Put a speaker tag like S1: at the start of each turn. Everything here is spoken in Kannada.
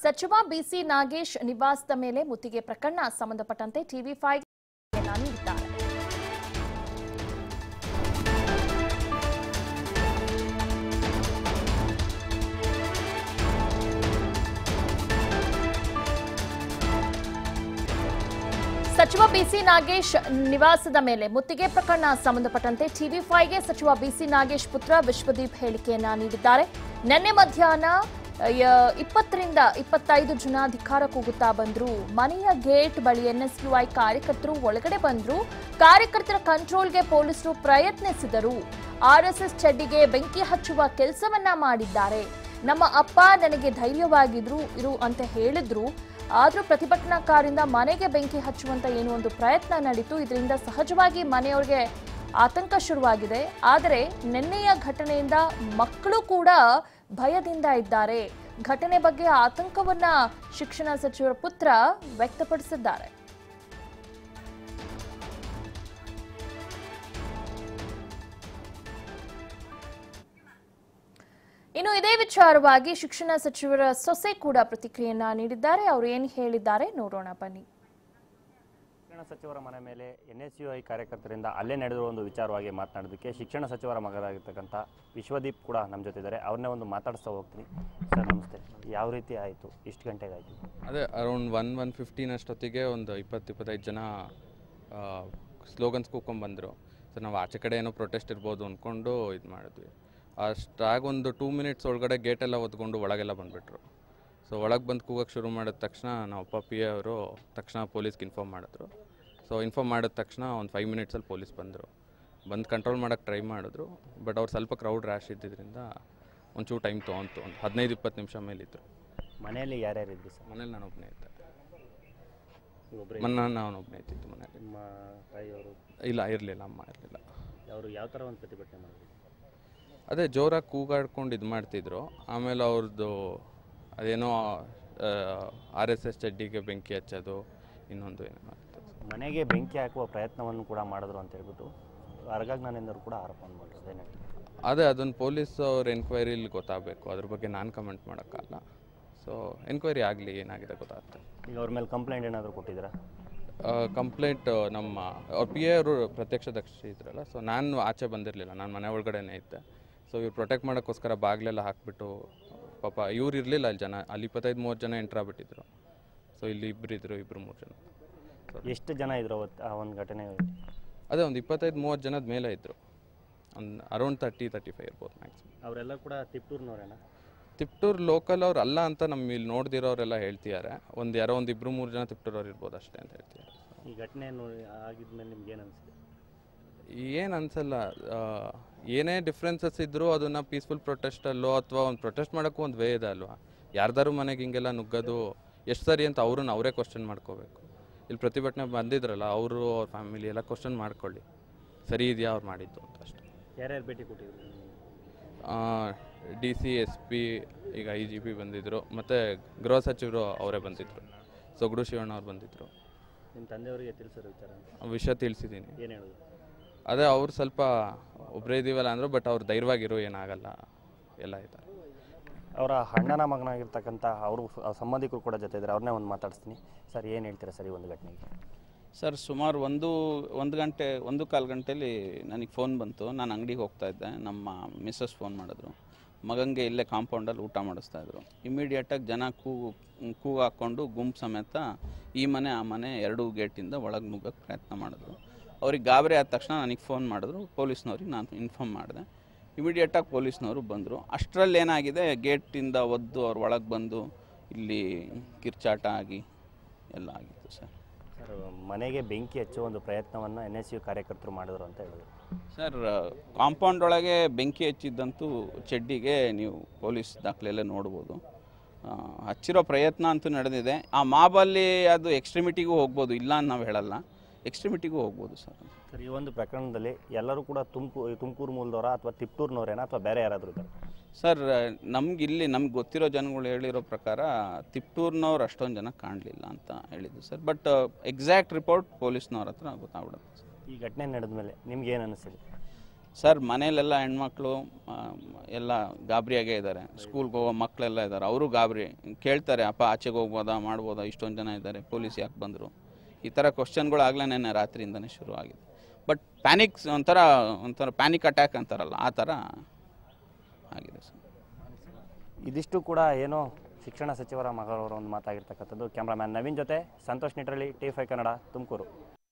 S1: ಸಚಿವ ಬಿಸಿ ನಾಗೇಶ್ ನಿವಾಸದ ಮೇಲೆ ಮುತ್ತಿಗೆ ಪ್ರಕರಣ ಸಂಬಂಧಪಟ್ಟಂತೆ ಟಿವಿ ಫೈವ್ ನೀಡಿದ್ದಾರೆ ಸಚಿವ ಬಿಸಿ ನಾಗೇಶ್ ನಿವಾಸದ ಮೇಲೆ ಮುತ್ತಿಗೆ ಪ್ರಕರಣ ಸಂಬಂಧಪಟ್ಟಂತೆ ಟಿವಿ ಫೈವ್ಗೆ ಸಚಿವ ಬಿಸಿ ನಾಗೇಶ್ ಪುತ್ರ ವಿಶ್ವದೀಪ್ ಹೇಳಿಕೆಯನ್ನ ನೀಡಿದ್ದಾರೆ ನಿನ್ನೆ ಮಧ್ಯಾಹ್ನ ಯ- ಇಪ್ಪತ್ತರಿಂದ ಇಪ್ಪತ್ತೈದು ಜನ ಧಿಕ್ಕಾರ ಕೂಗುತ್ತಾ ಬಂದ್ರು ಮನೆಯ ಗೇಟ್ ಬಳಿ ಎನ್ಎಸ್ಯುಐ ಕಾರ್ಯಕರ್ತರು ಒಳಗಡೆ ಬಂದ್ರು ಕಾರ್ಯಕರ್ತರ ಕಂಟ್ರೋಲ್ಗೆ ಪೊಲೀಸರು ಪ್ರಯತ್ನಿಸಿದರು ಆರ್ಎಸ್ಎಸ್ ಚಡ್ಡಿಗೆ ಬೆಂಕಿ ಹಚ್ಚುವ ಕೆಲಸವನ್ನ ಮಾಡಿದ್ದಾರೆ ನಮ್ಮ ಅಪ್ಪ ನನಗೆ ಧೈರ್ಯವಾಗಿದ್ರು ಇರು ಅಂತ ಹೇಳಿದ್ರು ಆದ್ರೂ ಪ್ರತಿಭಟನಾಕಾರಿಂದ ಮನೆಗೆ ಬೆಂಕಿ ಹಚ್ಚುವಂತ ಏನೋ ಒಂದು ಪ್ರಯತ್ನ ನಡೀತು ಇದರಿಂದ ಸಹಜವಾಗಿ ಮನೆಯವ್ರಿಗೆ ಆತಂಕ ಶುರುವಾಗಿದೆ ಆದರೆ ನಿನ್ನೆಯ ಘಟನೆಯಿಂದ ಮಕ್ಕಳು ಕೂಡ ಭಯದಿಂದ ಇದ್ದಾರೆ ಘಟನೆ ಬಗ್ಗೆ ಆತಂಕವನ್ನ ಶಿಕ್ಷಣ ಸಚಿವರ ಪುತ್ರ ವ್ಯಕ್ತಪಡಿಸಿದ್ದಾರೆ ಇನ್ನು ಇದೇ ವಿಚಾರವಾಗಿ ಶಿಕ್ಷಣ ಸಚಿವರ ಸೊಸೆ ಕೂಡ ಪ್ರತಿಕ್ರಿಯೆಯನ್ನ ನೀಡಿದ್ದಾರೆ ಅವರು ಏನು ಹೇಳಿದ್ದಾರೆ ನೋಡೋಣ ಬನ್ನಿ
S2: ಶಿಕ್ಷಣ ಸಚಿವರ ಮನೆ ಮೇಲೆ ಎನ್ ಎಸ್ ಯು ಐ ಕಾರ್ಯಕರ್ತರಿಂದ ಅಲ್ಲೇ ನಡೆದಿರುವ ಒಂದು ವಿಚಾರವಾಗಿ ಮಾತನಾಡೋದಕ್ಕೆ ಶಿಕ್ಷಣ ಸಚಿವರ ಮಗರಾಗಿರ್ತಕ್ಕಂಥ ವಿಶ್ವದೀಪ್ ಕೂಡ ನಮ್ಮ ಜೊತೆ ಇದ್ದಾರೆ ಅವ್ರನ್ನೇ ಒಂದು ಮಾತಾಡಿಸ್ತಾ ಹೋಗ್ತೀನಿ ಸರ್ ನಮಸ್ತೆ ಯಾವ ರೀತಿ ಆಯಿತು ಎಷ್ಟು ಗಂಟೆಗೆ ಆಯಿತು
S3: ಅದೇ ಅರೌಂಡ್ ಒನ್ ಒನ್ ಫಿಫ್ಟೀನ್ ಅಷ್ಟೊತ್ತಿಗೆ ಒಂದು ಇಪ್ಪತ್ತು ಇಪ್ಪತ್ತೈದು ಜನ ಸ್ಲೋಗನ್ಸ್ ಕೂಕೊಂಬಂದರು ಸೊ ನಾವು ಆಚೆ ಕಡೆ ಏನೋ ಪ್ರೊಟೆಸ್ಟ್ ಇರ್ಬೋದು ಅಂದ್ಕೊಂಡು ಇದು ಮಾಡಿದ್ವಿ ಅಷ್ಟಾಗ ಒಂದು ಟೂ ಮಿನಿಟ್ಸ್ ಒಳಗಡೆ ಗೇಟೆಲ್ಲ ಒದ್ಕೊಂಡು ಒಳಗೆಲ್ಲ ಬಂದುಬಿಟ್ರು ಸೊ ಒಳಗೆ ಬಂದು ಕೂಗಕ್ಕೆ ಶುರು ಮಾಡಿದ ತಕ್ಷಣ ನಾವು ಅಪ್ಪ ಪಿ ಎ ಅವರು ತಕ್ಷಣ ಪೊಲೀಸ್ಗೆ ಇನ್ಫಾರ್ಮ್ ಮಾಡಿದ್ರು ಸೊ ಇನ್ಫಾರ್ಮ್ ಮಾಡಿದ ತಕ್ಷಣ ಒಂದು ಫೈವ್ ಮಿನಿಟ್ಸಲ್ಲಿ ಪೊಲೀಸ್ ಬಂದರು ಬಂದು ಕಂಟ್ರೋಲ್ ಮಾಡೋಕ್ಕೆ ಟ್ರೈ ಮಾಡಿದ್ರು ಬಟ್ ಅವ್ರು ಸ್ವಲ್ಪ ಕ್ರೌಡ್ ರ್ಯಾಶ್ ಇದ್ದಿದ್ದರಿಂದ ಒಂಚೂರು ಟೈಮ್ ತೊಗೊಂತು ಒಂದು ಹದಿನೈದು ಇಪ್ಪತ್ತು ನಿಮಿಷ ಮೇಲಿದ್ರು
S2: ಮನೆಯಲ್ಲಿ ಯಾರ್ಯಾರು ಇದ್ರಿ ಸರ್
S3: ಮನೇಲಿ ನಾನು ಒಬ್ಬನೇ ಇದ್ದೆ
S2: ಒಬ್ಬರೇ
S3: ಮನ್ನ ನಾನು ಒಬ್ಬನೇ ಇದ್ದಿದ್ದು ಮನೇಲಿ
S2: ನಿಮ್ಮ ತಾಯಿಯವರು
S3: ಇಲ್ಲ ಇರಲಿಲ್ಲ ಅಮ್ಮ ಇರಲಿಲ್ಲ
S2: ಅವರು ಯಾವ ಥರ ಒಂದು ಪ್ರತಿಭಟನೆ ಮಾಡಿದ್ರು
S3: ಅದೇ ಜೋರಾಗಿ ಕೂಗಾಡ್ಕೊಂಡು ಇದು ಮಾಡ್ತಿದ್ರು ಆಮೇಲೆ ಅವ್ರದ್ದು ಅದೇನೋ ಆರ್ ಎಸ್ ಎಸ್ ಚಡ್ಡಿಗೆ ಬೆಂಕಿ ಹಚ್ಚೋದು ಇನ್ನೊಂದು ಏನೋ ಮಾಡ್ತಾರೆ
S2: ಮನೆಗೆ ಬೆಂಕಿ ಹಾಕುವ ಪ್ರಯತ್ನವನ್ನು ಕೂಡ ಮಾಡಿದ್ರು ಅಂತ ಹೇಳ್ಬಿಟ್ಟು ಅರ್ಗಾಗ್ನಾನಿಂದವರು ಕೂಡ ಆರೋಪ ಮಾಡಿದ್ರು ಏನು ಹೇಳ್ತೀರಿ
S3: ಅದೇ ಅದನ್ನು ಪೊಲೀಸ್ ಅವ್ರ ಎನ್ಕ್ವೈರಿಲಿ ಗೊತ್ತಾಗಬೇಕು ಅದ್ರ ಬಗ್ಗೆ ನಾನು ಕಮೆಂಟ್ ಮಾಡೋಕ್ಕಲ್ಲ ಸೊ ಎನ್ಕ್ವೈರಿ ಆಗಲಿ ಏನಾಗಿದೆ ಗೊತ್ತಾಗುತ್ತೆ
S2: ಈಗ ಅವ್ರ ಮೇಲೆ ಕಂಪ್ಲೇಂಟ್ ಏನಾದರೂ ಕೊಟ್ಟಿದ್ದೀರಾ
S3: ಕಂಪ್ಲೇಂಟ್ ನಮ್ಮ ಅವ್ರ ಪಿ ಎ ಅವರು ಪ್ರತ್ಯಕ್ಷದರ್ಶಿ ಇದ್ರಲ್ಲ ಸೊ ನಾನು ಆಚೆ ಬಂದಿರಲಿಲ್ಲ ನಾನು ಮನೆ ಒಳಗಡೆನೇ ಇದ್ದೆ ಸೊ ಇವ್ರು ಪ್ರೊಟೆಕ್ಟ್ ಮಾಡೋಕ್ಕೋಸ್ಕರ ಬಾಗಿಲೆಲ್ಲ ಹಾಕ್ಬಿಟ್ಟು ಪಾಪ ಇವ್ರು ಇರಲಿಲ್ಲ ಅಲ್ಲಿ ಜನ ಅಲ್ಲಿ ಇಪ್ಪತ್ತೈದು ಮೂವತ್ತು ಜನ ಎಂಟ್ರ್ ಆಗ್ಬಿಟ್ಟಿದ್ರು ಸೊ ಇಲ್ಲಿ ಇಬ್ಬರು ಇದ್ದರು ಇಬ್ಬರು ಮೂರು ಜನ
S2: ಎಷ್ಟು ಜನ ಇದ್ರು ಅವತ್ತು ಆ ಒಂದು ಘಟನೆ
S3: ಅದೇ ಒಂದು ಇಪ್ಪತ್ತೈದು ಮೂವತ್ತು ಜನದ ಮೇಲೆ ಇದ್ದರು ಒಂದು ಅರೌಂಡ್ ತರ್ಟಿ ತರ್ಟಿ ಫೈವ್ ಇರ್ಬೋದು ಮ್ಯಾಕ್ಸಿಮಮ್
S2: ಅವರೆಲ್ಲ ಕೂಡ ತಿಪ್ಟೂರ್ನವರೇನಾ
S3: ತಿಪ್ಟೂರು ಲೋಕಲ್ ಅವ್ರು ಅಲ್ಲ ಅಂತ ನಮ್ಮ ಇಲ್ಲಿ ನೋಡ್ದಿರೋರೆಲ್ಲ ಹೇಳ್ತಿದ್ದಾರೆ ಒಂದು ಯಾರೋ ಒಂದು ಇಬ್ಬರು ಮೂರು ಜನ ತಿಪ್ಟೂರವ್ರು ಇರ್ಬೋದು ಅಷ್ಟೇ ಅಂತ ಹೇಳ್ತಿದ್ದಾರೆ
S2: ಈ ಘಟನೆ ನೋಡಿ ಆಗಿದ್ಮೇಲೆ ನಿಮ್ಗೆ ಏನು ಅನಿಸಿದೆ
S3: ಏನು ಅನ್ಸಲ್ಲ ಆ, ಏನೇ ಡಿಫ್ರೆನ್ಸಸ್ ಇದ್ದರೂ ಅದನ್ನು ಪೀಸ್ಫುಲ್ ಪ್ರೊಟೆಸ್ಟಲ್ಲೋ ಅಥವಾ ಒಂದು ಪ್ರೊಟೆಸ್ಟ್ ಮಾಡೋಕ್ಕೂ ಒಂದು ವೇ ಇದೆ ಅಲ್ವಾ ಯಾರ್ದಾರು ಮನೆಗೆ ಹಿಂಗೆಲ್ಲ ನುಗ್ಗೋದು ಎಷ್ಟು ಸರಿ ಅಂತ ಅವ್ರನ್ನ ಅವರೇ ಕ್ವಶನ್ ಮಾಡ್ಕೋಬೇಕು ಇಲ್ಲಿ ಪ್ರತಿಭಟನೆ ಬಂದಿದ್ರಲ್ಲ ಅವರು ಅವ್ರ ಫ್ಯಾಮಿಲಿ ಎಲ್ಲ ಕ್ವಶನ್ ಮಾಡ್ಕೊಳ್ಳಿ ಸರಿ ಇದೆಯಾ ಅವ್ರು ಮಾಡಿದ್ದು ಅಂತ ಅಷ್ಟೇ
S2: ಯಾರ್ಯಾರು ಭೇಟಿ ಕೊಟ್ಟಿದ್ರು
S3: ಡಿ ಸಿ ಎಸ್ ಪಿ ಈಗ ಐ ಜಿ ಪಿ ಬಂದಿದ್ದರು ಮತ್ತು ಗೃಹ ಸಚಿವರು ಅವರೇ ಬಂದಿದ್ದರು ಸೊಗಡು ಶಿವಣ್ಣ ಅವ್ರು ಬಂದಿದ್ದರು
S2: ನಿಮ್ಮ ತಂದೆಯವರಿಗೆ ತಿಳಿಸಿರೋ ವಿಚಾರ
S3: ಆ ವಿಷಯ ತಿಳಿಸಿದ್ದೀನಿ
S2: ಏನು ಹೇಳಿದ್ರು
S3: ಅದೇ ಅವ್ರು ಸ್ವಲ್ಪ ಒಬ್ಬರೇ ಇದೀವಲ್ಲ ಅಂದರು ಬಟ್ ಅವ್ರು ಧೈರ್ಯವಾಗಿರೋ ಏನಾಗಲ್ಲ ಎಲ್ಲ ಇದ್ದಾರೆ
S2: ಅವರ ಅಣ್ಣನ ಮಗನಾಗಿರ್ತಕ್ಕಂಥ ಅವರು ಸಂಬಂಧಿಕರು ಕೂಡ ಜೊತೆ ಇದ್ದಾರೆ ಅವ್ರನ್ನೇ ಒಂದು ಮಾತಾಡಿಸ್ತೀನಿ ಸರ್ ಏನು ಹೇಳ್ತೀರಾ ಸರ್ ಈ ಒಂದು ಘಟನೆಗೆ
S4: ಸರ್ ಸುಮಾರು ಒಂದು ಒಂದು ಗಂಟೆ ಒಂದು ಕಾಲು ಗಂಟೆಯಲ್ಲಿ ನನಗೆ ಫೋನ್ ಬಂತು ನಾನು ಅಂಗಡಿಗೆ ಹೋಗ್ತಾ ಇದ್ದೆ ನಮ್ಮ ಮಿಸ್ಸಸ್ ಫೋನ್ ಮಾಡಿದ್ರು ಮಗಂಗೆ ಇಲ್ಲೇ ಕಾಂಪೌಂಡಲ್ಲಿ ಊಟ ಮಾಡಿಸ್ತಾ ಇದ್ರು ಇಮಿಡಿಯೇಟಾಗಿ ಜನ ಕೂಗು ಕೂಗು ಹಾಕ್ಕೊಂಡು ಗುಂಪು ಸಮೇತ ಈ ಮನೆ ಆ ಮನೆ ಎರಡೂ ಗೇಟಿಂದ ಒಳಗೆ ನುಗ್ಗಕ್ಕೆ ಪ್ರಯತ್ನ ಮಾಡಿದ್ರು ಅವ್ರಿಗೆ ಗಾಬರಿ ಆದ ತಕ್ಷಣ ನನಗೆ ಫೋನ್ ಮಾಡಿದ್ರು ಪೊಲೀಸ್ನವ್ರಿಗೆ ನಾನು ಇನ್ಫಾರ್ಮ್ ಮಾಡಿದೆ ಇಮಿಡಿಯೇಟಾಗಿ ಪೊಲೀಸ್ನವರು ಬಂದರು ಅಷ್ಟರಲ್ಲಿ ಏನಾಗಿದೆ ಗೇಟಿಂದ ಒದ್ದು ಅವ್ರು ಒಳಗೆ ಬಂದು ಇಲ್ಲಿ ಕಿರ್ಚಾಟ ಆಗಿ ಎಲ್ಲ ಆಗಿತ್ತು ಸರ್
S2: ಸರ್ ಮನೆಗೆ ಬೆಂಕಿ ಹಚ್ಚುವ ಒಂದು ಪ್ರಯತ್ನವನ್ನು ಎನ್ ಎಸ್ ಯು ಕಾರ್ಯಕರ್ತರು ಮಾಡಿದ್ರು ಅಂತ ಹೇಳಿದ್ರು
S4: ಸರ್ ಕಾಂಪೌಂಡ್ ಒಳಗೆ ಬೆಂಕಿ ಹಚ್ಚಿದ್ದಂತೂ ಚೆಡ್ಡಿಗೆ ನೀವು ಪೊಲೀಸ್ ದಾಖಲೆಯಲ್ಲೇ ನೋಡ್ಬೋದು ಆ, ಹಚ್ಚಿರೋ ಪ್ರಯತ್ನ ಅಂತೂ ನಡೆದಿದೆ ಆ ಮಾಬಲ್ಲಿ ಅದು ಎಕ್ಸ್ಟ್ರಿಮಿಟಿಗೂ ಹೋಗ್ಬೋದು ಇಲ್ಲ ಅಂತ ನಾವು ಹೇಳಲ್ಲ ಎಕ್ಸ್ಟ್ರಿಮಿಟಿಗೂ ಹೋಗ್ಬೋದು ಸರ್
S2: ಸರ್ ಈ ಒಂದು ಪ್ರಕರಣದಲ್ಲಿ ಎಲ್ಲರೂ ಕೂಡ ತುಮಕೂರು ತುಮಕೂರು ಮೂಲದವರ ಅಥವಾ ತಿಪ್ಟೂರ್ನವರೇನಾ ಅಥವಾ ಬೇರೆ ಯಾರಾದರೂ ಇದ್ದಾರೆ
S4: ಸರ್ ನಮ್ಗೆ ಇಲ್ಲಿ ನಮ್ಗೆ ಗೊತ್ತಿರೋ ಜನಗಳು ಹೇಳಿರೋ ಪ್ರಕಾರ ತಿಪ್ಟೂರ್ನವ್ರು ಅಷ್ಟೊಂದು ಜನ ಕಾಣಲಿಲ್ಲ ಅಂತ ಹೇಳಿದ್ದು ಸರ್ ಬಟ್ ಎಕ್ಸಾಕ್ಟ್ ರಿಪೋರ್ಟ್ ಪೊಲೀಸ್ನವ್ರ ಹತ್ರ ಗೊತ್ತಾಗ್ಬಿಡುತ್ತೆ ಸರ್
S2: ಈ ಘಟನೆ ನಡೆದ ಮೇಲೆ ನಿಮ್ಗೆ ಏನು ಅನಿಸಿದೆ
S4: ಸರ್ ಮನೇಲೆಲ್ಲ ಹೆಣ್ಮಕ್ಳು ಆ, ಎಲ್ಲ ಗಾಬರಿಯಾಗೇ ಇದ್ದಾರೆ ಸ್ಕೂಲ್ಗೆ ಹೋಗೋ ಮಕ್ಕಳೆಲ್ಲ ಇದ್ದಾರೆ ಅವರು ಗಾಬರಿ ಕೇಳ್ತಾರೆ ಅಪ್ಪ ಆಚೆಗೆ ಹೋಗ್ಬೋದಾ ಮಾಡ್ಬೋದಾ ಇಷ್ಟೊಂದು ಜನ ಇದ್ದಾರೆ ಪೊಲೀಸ್ ಯಾಕೆ ಬಂದರು ಈ ಥರ ಕ್ವಶನ್ಗಳು ಆಗಲೇ ನೆನ್ನೆ ರಾತ್ರಿಯಿಂದನೇ ಶುರು ಆಗಿದೆ ಬಟ್ ಪ್ಯಾನಿಕ್ ಒಂಥರ ಒಂಥರ ಪ್ಯಾನಿಕ್ ಅಟ್ಯಾಕ್ ಅಂತಾರಲ್ಲ ಆ ಥರ ಆಗಿದೆ ಸರ್
S2: ಇದಿಷ್ಟು ಕೂಡ ಏನೋ ಶಿಕ್ಷಣ ಸಚಿವರ ಮಗಳವರ ಒಂದು ಮಾತಾಗಿರ್ತಕ್ಕಂಥದ್ದು ಕ್ಯಾಮ್ರಾಮ್ಯಾನ್ ನವೀನ್ ಜೊತೆ ಸಂತೋಷ್ ನಿಟ್ರಳ್ಳಿ ಟಿ ಫೈ ಕನ್ನಡ ತುಮಕೂರು